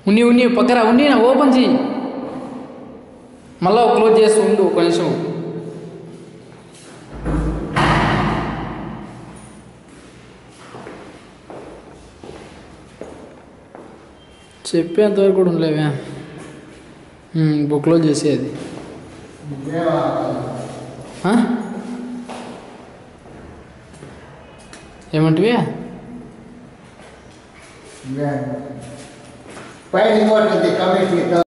ఉన్ని ఉన్ని పక్కన ఉన్ని నా ఓపెన్ చేయి మళ్ళా క్లోజ్ చేసి ఉండు ఒక నిమిషం చెప్పేంతవరకు కూడా ఉండలేవే ఉమ్, ఇప్పుడు క్లోజ్ చేసేది ఆ? ఏమంటివి పైన ఇంకోటి ఉంది కమిటీ